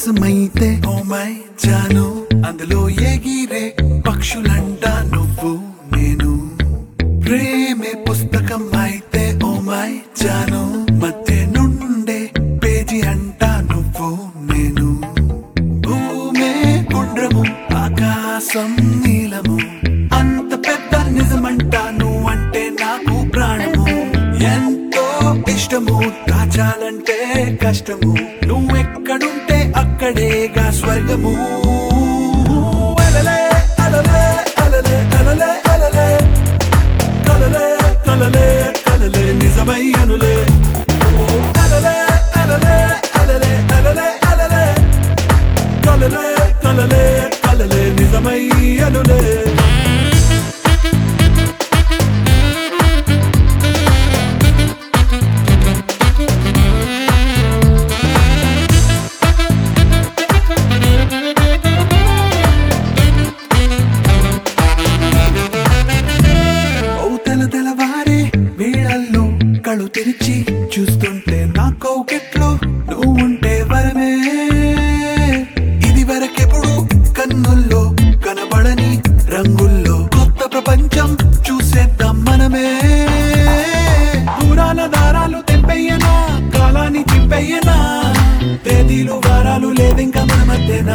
ఆకాశమైతే oh my Janu అందులో ఎగిరే పక్షులంట నువ్వు నేను ప్రేమే పుస్తకం అయితే ఓ మై జాను మధ్య నుండే పేజీ అంట నువ్వు నేను భూమే గుండ్రము ఆకాశం నీలము అంత పెద్ద నిజమంటాను అంటే నాకు ప్రాణము ఎంతో ఇష్టము దాచాలంటే కష్టము నువ్వెక్కడుంటే అక్కడేగా స్వర్గము అలలే అలలే అలలే అలలే అలలే కలలే కలలే కలలే నిజమై అనులే ఓ అలలే అలలే అలలే అలలే అలలే కలలే కలలే కలలే నిజమై అనులే అవుతల తెలవారే వేళల్లో కళ్ళు తెరిచి చూస్తుంటే నా కౌకెట్లో నువ్వుంటే వరమే ఇది వరకెప్పుడు కన్నుల్లో కనబడని రంగుల్లో కొత్త ప్రపంచం చూసేద్దాం మనమే దూరాల దారాలు తెంపెయ్యనా కాలాన్ని చింపెయ్యనా తేదీలు వారాలు లేదింక మన మధ్యనా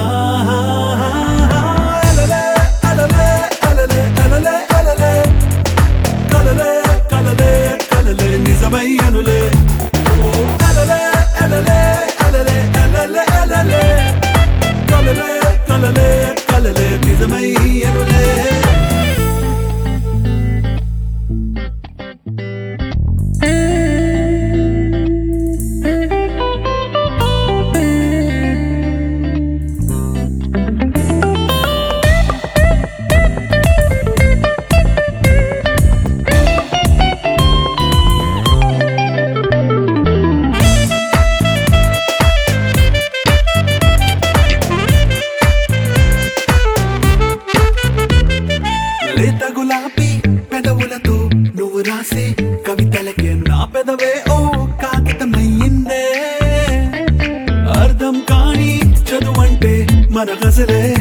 అలలే అలలే అలలే అలలే అలలే కలలే కలలే కలలే నిజమై అనులే ఓ కలలే అలలే అలలే అలలే అలలే కలలే కలలే కలలే నిజమై అనులే లేత గులాబీ పెదవులతో నువ్వు రాసే కవితలకే నా పెదవే ఓ కాగితమయ్యిందే అర్థం కాని చదువంటే మన గజలే